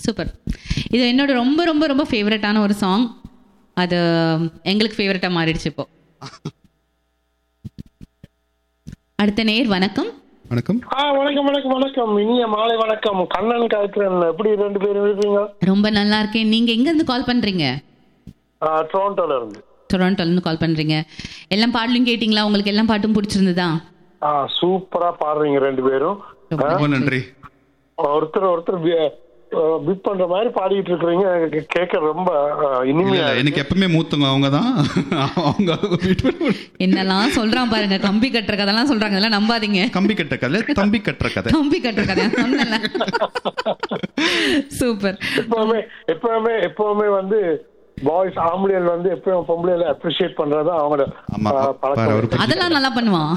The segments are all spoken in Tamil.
சூப்பர் இது என்னோட ரொம்ப ரொம்ப ரொம்ப ஃபேவரட்டான ஒரு சாங் அது எங்களுக்கு ஃபேவரட்டாக மாறிடுச்சு இப்போ அடுத்த நேர் வணக்கம் வணக்கம் ஆ வணக்கம் வணக்கம் வணக்கம் இனிய மாலை வணக்கம் கண்ணன் காய்க்கிறன் எப்படி ரெண்டு பேரும் இருக்கீங்க ரொம்ப நல்லா இருக்கேன் நீங்க எங்க இருந்து கால் பண்றீங்க ஆ, டொரண்டோல இருந்து டொராண்டோல இருந்து கால் பண்றீங்க எல்லாம் பாடலும் கேட்டிங்களா உங்களுக்கு எல்லாம் பாட்டும் பிடிச்சிருந்ததா ஆ சூப்பரா பாடுறீங்க ரெண்டு பேரும் ஆ, ரொம்ப நன்றி ஒருத்தர் ஒருத்தர் பிட் பண்ற மாதிரி பாடிட்டு இருக்கிறீங்க எனக்கு கேட்க ரொம்ப ஆ, இல்ல இனிமையா இல்ல எனக்கு எப்பவுமே மூத்தவங்க அவங்க தான் அவங்க என்னெல்லாம் சொல்றான் பாருங்க கம்பி கட்டுற கதெல்லாம் சொல்றாங்க அதெல்லாம் நம்பாதீங்க கம்பி கட்டுற கதை தம்பி கட்டுற கதை கம்பி கட்டுற கதை சொன்னேன்ல சூப்பர் எப்பவுமே எப்பவுமே எப்பவுமே வந்து பாய்ஸ் ஆம்பளைகள் வந்து எப்பவும் பொம்பளையில அப்ரிஷியேட் பண்றது அவங்களோட ஆமா ஆ, பாரு பழக்கம் அவரு பத்தி- அதெல்லாம் நல்லா பண்ணுவான்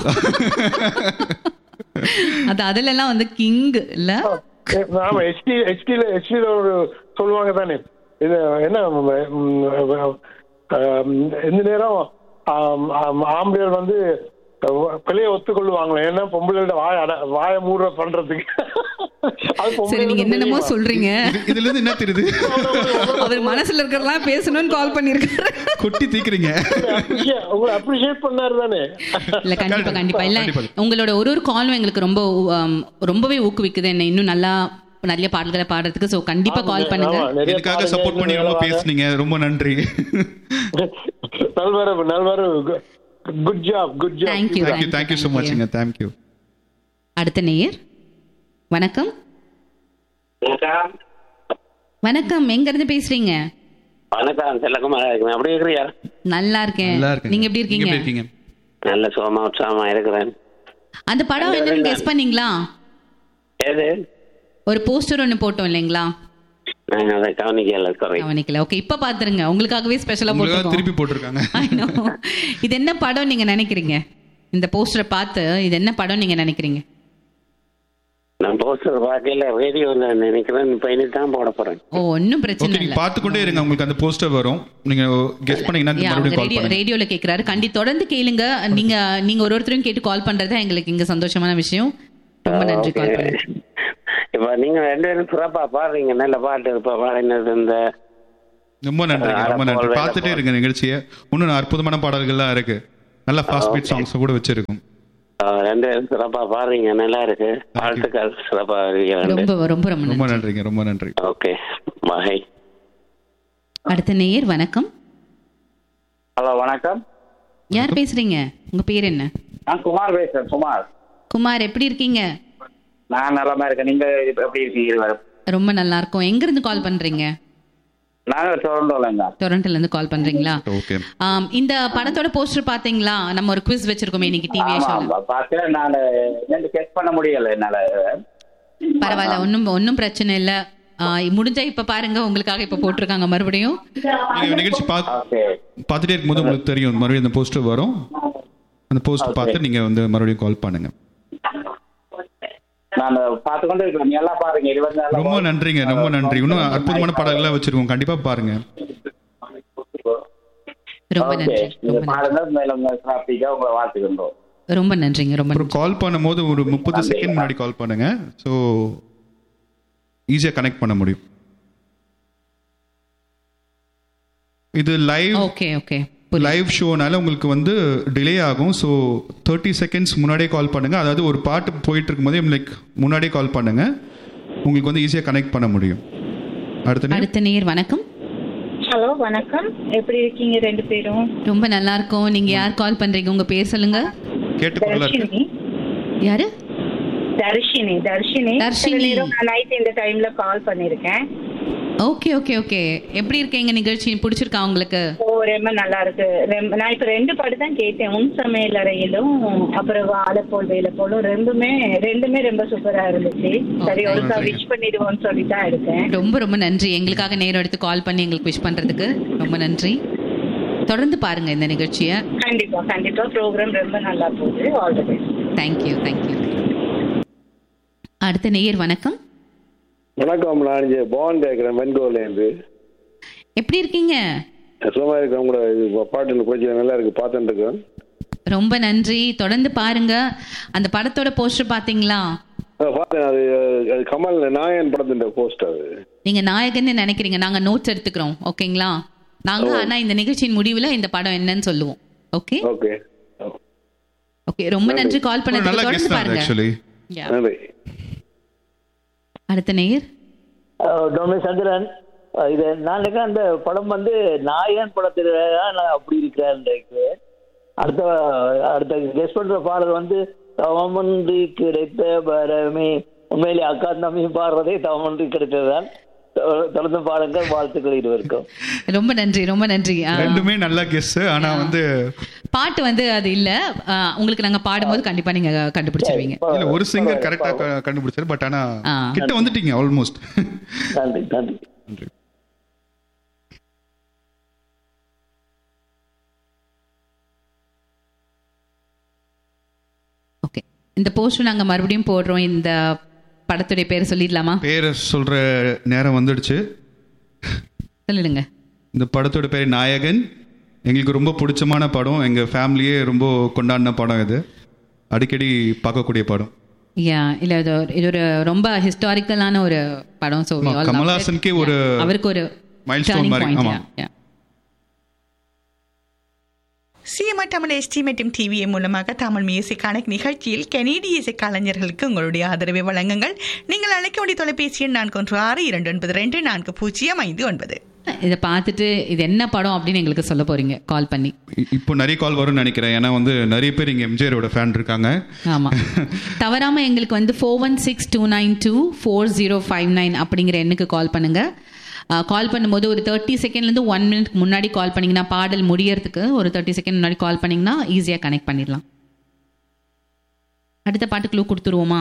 அது அதுல எல்லாம் வந்து கிங் இல்ல ஆமா ஹெச்டி ஹெச்டில ஹெச்டில ஒரு சொல்லுவாங்க தானே இது என்ன ம், ஆம், எந்த நேரம் ஆம், ஆம், ஆம்பளையர் வந்து பிள்ளைய ஒத்துக்கொள்ளுவாங்களே ஏன்னா பொம்பளையோட வாய அட வாய மூடுற பண்றதுக்கு அது சரி நீங்க பொம்பளைகளுக்கு என்னென்னமோ தெரியுமா? சொல்றீங்க இது- இதுல இருந்து என்ன தெரியுது அவர் மனசுல இருக்கிறதெல்லாம் பேசணும்னு கால் பண்ணிருக்காரு கொட்டி தீக்குறீங்க Appreciate- உங்களை அப்ரிஷியேட் பண்ணாரு தானே இல்ல கண்டிப்பா கண்டிப்பா இல்ல கண்டிப்பா. உங்களோட ஒரு ஒரு காலும் எங்களுக்கு ரொம்ப um, ரொம்பவே ஊக்குவிக்குது என்ன இன்னும் நல்லா நிறைய பாடல்களை பாடுறதுக்கு சோ கண்டிப்பா கால் பண்ணுங்க ஆமா, நிறைய எனக்காக பாருங்க, சப்போர்ட் பண்ணி ரொம்ப வேலை பேசுனீங்க ரொம்ப நன்றி நல்வரவு நல்வரவு good job good job Thank you. Thank you thank you so மச்ங்க தேங்க்யூ அடுத்த நேயர் வணக்கம் வணக்கம் வணக்கம் எங்க இருந்து பேசுறீங்க வணக்கம் செல்லகுமாரா இருக்கேன் எப்படி இருக்கிறியா நல்லா இருக்கேன் நல்லா இருக்கு நீங்க எப்படி இருக்கீங்க இருக்கீங்க நல்ல சுகமா உற்சாகமா இருக்கிறேன் அந்த படம் என்னன்னு கெஸ் பண்ணீங்களா ஏது ஒரு போஸ்டர் ஒன்னு போட்டோம் இல்லைங்களா நான் அதை கவனிக்கல குறை கவனிக்கல ஓகே இப்ப பாத்துருங்க உங்களுக்காகவே ஸ்பெஷலா உங்களுக்காக போட்டுருக்கோம் திருப்பி போட்டிருக்காங்க I know. இது என்ன படம் நீங்க நினைக்கிறீங்க இந்த போஸ்டரை பார்த்து இது என்ன படம் நீங்க நினைக்கிறீங்க நான் போஸ்டர் பார்க்கல ரேடியோல நினைக்கிறேன் இப்ப இனி தான் போட போறேன் ஓ ஒன்னும் பிரச்சனை ஓகே இல்ல நீங்க பார்த்துக்கொண்டே இருங்க உங்களுக்கு அந்த போஸ்டர் வரும் நீங்க கெஸ் பண்ணீங்கன்னா Yeah, மறுபடியும் அவங்க கால் ரேடியோ பண்ணுங்க ரேடியோல கேக்குறாரு கண்டி தொடர்ந்து கேளுங்க நீங்க நீங்க ஒரு ஒருத்தரும் கேட்டு கால் பண்றது தான் எங்களுக்கு இங்க சந்தோஷமான விஷயம் ரொம்ப நன்றி கால் பண்ணுங்க இப்ப நீங்க ரெண்டு பேரும் சிறப்பா பாடுறீங்க நல்ல பாட்டு இப்ப பாடினது இந்த ரொம்ப நன்றி அஹ் ரொம்ப நன்றி வேலை பார்த்துட்டே போ- இருங்க நிகழ்ச்சியை இன்னும் அற்புதமான பாடல்கள்லாம் இருக்கு நல்ல ஃபாஸ்ட் பீட் சாங்ஸ் கூட வச்சிருக்கும் அஹ், ரெண்டு பேரும் சிறப்பா பாடுறீங்க நல்லா இருக்கு வாழ்த்துக்கள் சிறப்பா இருக்கிறேன் ரொம்ப ரொம்ப ரொம்ப ரொம்ப நன்றி நன்றிங்க ரொம்ப நன்றி ஓகே பாய் அடுத்த நேயர் வணக்கம் ஹலோ வணக்கம் யார் பேசுறீங்க உங்க பேர் என்ன நான் குமார் பேசுறேன் குமார் குமார் எப்படி இருக்கீங்க நான் நலமா இருக்கேன் நீங்க இப்ப எப்படி இருக்கீங்க இருவரும்? ரொம்ப நல்லா இருக்கும் எங்க இருந்து கால் பண்றீங்க நாங்க டொரண்டோலங்க டொரண்டோல இருந்து கால் பண்றீங்களா ஓகே ஆம், இந்த படத்தோட போஸ்டர் பாத்தீங்களா நம்ம ஒரு குவிஸ் வச்சிருக்கோமே இன்னைக்கு டிவி ஆமா ஷோல ஆமா பார்த்தேன் நான் என்னன்னு கெஸ் பண்ண முடியல என்னால பரவாயில்ல ஒன்னும் ஒன்னும் பிரச்சனை இல்ல ஆ, முடிஞ்சா இப்ப பாருங்க உங்களுக்காக இப்ப போட்டிருக்காங்க மறுபடியும் நீங்க நிகழ்ச்சி பார்த்து ஓகே பார்த்துட்டே இருக்கும்போது உங்களுக்கு தெரியும் மறுபடியும் அந்த போஸ்டர் வரும் அந்த போஸ்ட் பார்த்து நீங்க வந்து மறுபடியும் கால் பண்ணுங்க நான் பார்த்துக்கொண்டு இருக்கிறேன் நீ எல்லாம் பாருங்க இருபத்தி நாலு ரொம்ப நன்றிங்க ரொம்ப நன்றி இன்னும் அற்புதமான பாடல்கள்லாம் வச்சிருக்கோம் கண்டிப்பா பாருங்க ரொம்ப ஓகே நன்றி நீங்க ரொம்ப நன்றி. பாருங்க மேலும் டிராபிக்கா உங்களை வாழ்த்துக்கின்றோம் ரொம்ப நன்றிங்க ரொம்ப அப்புறம் நன்றி கால் பண்ணும்போது ஒரு முப்பது செகண்ட் முன்னாடி கால் பண்ணுங்க ஸோ ஈஸியாக கனெக்ட் பண்ண முடியும் இது லைவ் ஓகே ஓகே லைவ் ஷோனால உங்களுக்கு வந்து டிலே ஆகும் ஸோ தேர்ட்டி செகண்ட்ஸ் முன்னாடியே கால் பண்ணுங்க அதாவது ஒரு பாட்டு போயிட்டு இருக்கும்போதே லைக் முன்னாடியே கால் பண்ணுங்க உங்களுக்கு வந்து ஈஸியாக கனெக்ட் பண்ண முடியும் அடுத்த நேரம் அடுத்த நேயர் வணக்கம் ஹலோ வணக்கம் எப்படி இருக்கீங்க ரெண்டு பேரும் ரொம்ப நல்லா இருக்கும் நீங்க யார் கால் பண்றீங்க உங்க பேர் சொல்லுங்க கேட்டு கொள்ள இருக்கு தர்ஷினி யாரு தர்ஷினி தர்ஷினி தர்ஷினி. சில நேரம் நான் நைட் இந்த டைம்ல கால் பண்ணிருக்கேன் ஓகே ஓகே ஓகே எப்படி இருக்கீங்க நிகழ்ச்சி பிடிச்சிருக்கா உங்களுக்கு ஓ ரொம்ப நல்லா இருக்கு ரெம்ப- நான் இப்ப ரெண்டு பாட்டு தான் கேட்டேன் உன் சமையல் அறையிலும் அப்புறம் வாழைப்போல் வேலை போலும் ரெண்டுமே ரெண்டுமே ரொம்ப சூப்பரா இருந்துச்சு சரி Okay. ஒருக்கா விஷ் பண்ணிடுவோம்னு சொல்லி தான் இருக்கேன் ரொம்ப ரொம்ப நன்றி எங்களுக்காக நேரம் எடுத்து கால் பண்ணி எங்களுக்கு விஷ் பண்றதுக்கு ரொம்ப நன்றி தொடர்ந்து பாருங்க இந்த நிகழ்ச்சியை கண்டிப்பா கண்டிப்பா ப்ரோக்ராம் ரொம்ப நல்லா போகுது all the best thank you thank you அடுத்த நேயர் வணக்கம் வணக்கம் நான் இங்க பவன் கேட்கிறேன் வெண்கோல இருந்து எப்படி இருக்கீங்க சும்மா இருக்கேன் உங்களோட பாட்டு கொஞ்சம் நல்லா இருக்கு பார்த்துட்டு இருக்கேன் ரொம்ப நன்றி தொடர்ந்து பாருங்க அந்த படத்தோட போஸ்டர் பாத்தீங்களா பார்த்தேன் அது அது கமல் நாயன் படத்தின் போஸ்ட் அது நீங்க நாயகன்னு நினைக்கிறீங்க நாங்க நோட்ஸ் எடுத்துக்கிறோம் ஓகேங்களா நாங்க ஆனா இந்த நிகழ்ச்சியின் முடிவுல இந்த படம் என்னன்னு சொல்லுவோம் ஓகே ஓகே ஓகே ரொம்ப நன்றி கால் ஒரு நல்ல பண்ணதுக்கு கெஸ்ட் தொடர்ந்து தான் பாருங்க ஆக்சுவலி Yeah. நன்றி அடுத்த நேயர் டொமே சந்திரன் அஹ் இது நான் நினைக்கிறேன் அந்த படம் வந்து நாயன் படத்துல நான் அப்படி இருக்கிறேன் நினைக்கிறேன் அடுத்த அடுத்த கெஸ்ட் பண்ற பாடல் வந்து தவமன்றி கிடைத்த பரமே உண்மையிலே அக்கா தம்பியும் பாடுறதே தவமன்றி கிடைத்ததுதான் தொ- தொடர்ந்து பாடுங்கள் வாழ்த்துக்கள் இருவருக்கும் ரொம்ப நன்றி ரொம்ப நன்றி ஆ, ரெண்டுமே நல்ல கெஸ் ஆனா வந்து பாட்டு வந்து அது இல்ல ஆ, உங்களுக்கு நாங்க பாடும்போது கண்டிப்பா நீங்க கண்டுபிடிச்சிருவீங்க இல்ல ஒரு சிங்கர் கரெக்டா கண்டுபிடிச்சாரு பட் ஆனா ஆ. கிட்ட வந்துட்டீங்க ஆல்மோஸ்ட் நன்றி நன்றி ஓகே இந்த போஸ்ட் நாங்க மறுபடியும் போடுறோம் இந்த படத்துடைய பேர் சொல்லிடலாமா பேரை சொல்ற நேரம் வந்துடுச்சு சொல்லிடுங்க இந்த படத்தோட பேர் நாயகன் எங்களுக்கு ரொம்ப பிடிச்சமான படம் எங்க ஃபேமிலியே ரொம்ப கொண்டாடின படம் இது அடிக்கடி பார்க்கக்கூடிய படம் யா இல்ல இது ஒரு- இது ஒரு ரொம்ப ஹிஸ்டாரிக்கலான ஒரு படம் ஸோ ஆமா, கமல்ஹாசனுக்கே ஒரு அவருக்கு ஒரு milestone turning மாதிரி, point, ஆமா. yeah, yeah. CMR Tamil SD மற்றும் டிவிஏ மூலமாக தமிழ் மியூசிக் கணக்கு நிகழ்ச்சியில் கனேடிய இசை கலைஞர்களுக்கு உங்களுடைய ஆதரவை வழங்குங்கள் நீங்கள் அழைக்க வேண்டிய தொலைபேசி எண் நான்கு ஒன்று ஆறு இரண்டு ஒன்பது ரெண்டு நான்கு பூஜ்ஜியம் ஐந்து ஒன்பது இதை பார்த்துட்டு இது என்ன படம் அப்படின்னு எங்களுக்கு சொல்ல போறீங்க கால் பண்ணி இ- இப்போ நிறைய கால் வரும்னு நினைக்கிறேன் ஏன்னா வந்து நிறைய பேர் இங்க எம்ஜிஆரோட ஃபேன் இருக்காங்க ஆமா தவறாம எங்களுக்கு வந்து four one six two nine two four zero five nine அப்படிங்கிற எண்ணுக்கு கால் பண்ணுங்க கால் பண்ணும்போது ஒரு தேர்ட்டி செகண்ட்லேருந்து ஒன் மினிட் முன்னாடி கால் பண்ணீங்கன்னா பாடல் முடியறதுக்கு ஒரு தேர்ட்டி செகண்ட் முன்னாடி கால் பண்ணீங்கன்னா ஈஸியாக கனெக்ட் பண்ணிடலாம் அடுத்த பாட்டு க்ளூ கொடுத்துருவோமா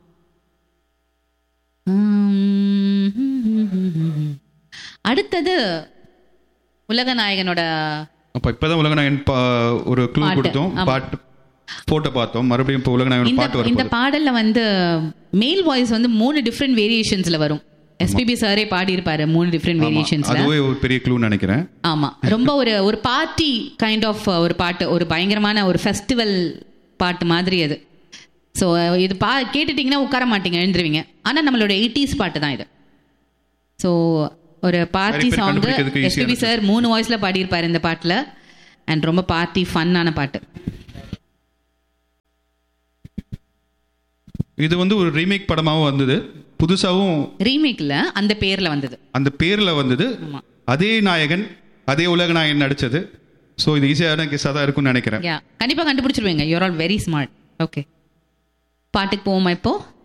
உம், அடுத்தது உலக நாயகனோட அப்ப இப்பதான் உலகநாயகன் பா- ஒரு க்ளூ பாட்டு, கொடுத்தோம் ஆமா. பாட்டு போட்டோ பார்த்தோம் மறுபடியும் இப்போ உலகநாயகன் இந்த பாட்டு இந்த வரும் பாடல்ல வந்து மேல் வாய்ஸ் வந்து மூணு டிஃப்ரெண்ட் வேரியேஷன்ஸ்ல வரும் எஸ்பிபி சாரே பாடியிருப்பாரு மூணு டிஃப்ரெண்ட் வேரியேஷன்ஸ்ல அதுவே ஒரு பெரிய க்ளூ நினைக்கிறேன் ஆமா ரொம்ப ஒரு ஒரு பார்ட்டி கைண்ட் ஆஃப் ஒரு பாட்டு ஒரு பயங்கரமான ஒரு ஃபெஸ்டிவல் பாட்டு மாதிரி அது ஸோ இது பா கேட்டுட்டீங்கன்னா உட்கார மாட்டீங்க எழுந்துருவீங்க ஆனா நம்மளோட எயிட்டிஸ் பாட்டு தான் இது ஸோ ஒரு பார்ட்டி நிறைய பேர் சாங் கண்டுபிடிக்கிறதுக்கு easy-ஆ எஸ்பிபி சார் மூணு வாய்ஸ்ல பாடியிருப்பாரு இந்த பாட்டுல அண்ட் ரொம்ப பார்ட்டி ஃபன்னான பாட்டு இது வந்து ஒரு ரீமேக் படமாவும் வந்தது புதுசாவும் ரீமேக்ல அந்த பேர்ல வந்தது அந்த பேர்ல வந்தது ஆமா. அதே நாயகன் அதே உலகநாயகன் நடிச்சது ஸோ இது ஈஸியான கெஸ்ஸாக தான் இருக்கும்னு நினைக்கிறேன் யா கண்டிப்பா கண்டுபிடிச்சிருவீங்க you're all very smart okay பாட்டுக்கு போவோமா இப்போ